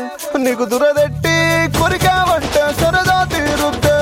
నీకు దురదెట్టి కొరికావంటే సరదా తీరుద్దే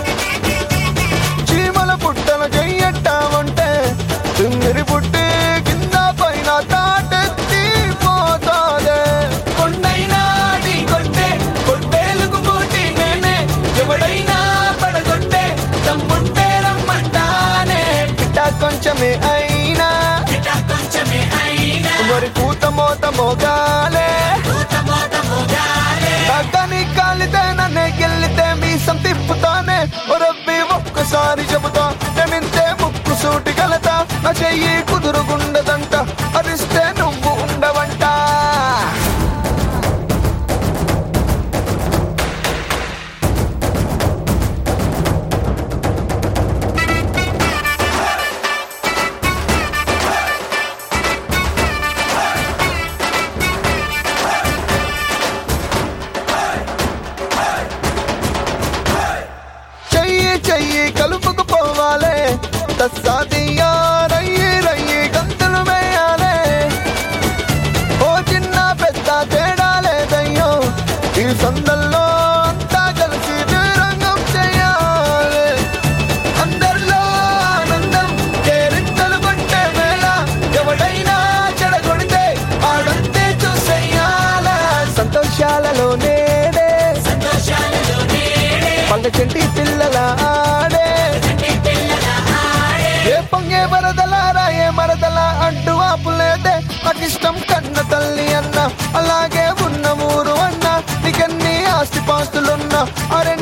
చీమల పుట్టల చెయ్యట్టావంటే తిమ్మిరి పుట్టి కింద పైన తాటెత్తి పోతాదే కొండైనా ఢీ కొట్టే కొట్టేలుకు పోటీ నేనే ఎవడైనా పడగొట్టే తమ్ముంటే రమ్మంటానే ఇట్ట కొంచెమే అయినా ఇట కొంచెమే అయినా మరి కూత మోత మోగాలే పూత మోత మోగాలే తగ్గని కాలితే నన్నే గెల్లితే మీసం తిప్పుతానే ఓ రబ్బి ఒక్కసారి చెబుతా నేనింతే ముక్కు సూటి కలత నా చెయ్యి కుదురుగుండదంట అరిస్తే నువ్వు ఉండవంట చెయ్యి చెయ్యి కలుపుకు పోవాలే తస్సాదియా రయ్యి రయ్యి గంతులు వేయాలే ఓ చిన్న పెద్ద తేడా లేదయ్యో ఈ సందల్లో అంతా కలిసి రంగం చేయాలి అందరిలో ఆనందం కేరింతలు కొంటే వేళ ఎవడైనా చెడగొడితే ఆడంతే చూసేయాల సంతోషాలలో నేడే సంతోషాలలో నేడే పండ చెంటి పిల్లల ఆడే నీ పిల్లల ఆడే ఏ పొంగే వరదల రాయే మరదల అంటూ ఆపులేదే నాకు ఇష్టం కన్న తల్లి అన్న అలాగే ఉన్న ఊరు అన్న నీకెన్ని ఆస్తి పాస్తులున్నా అరే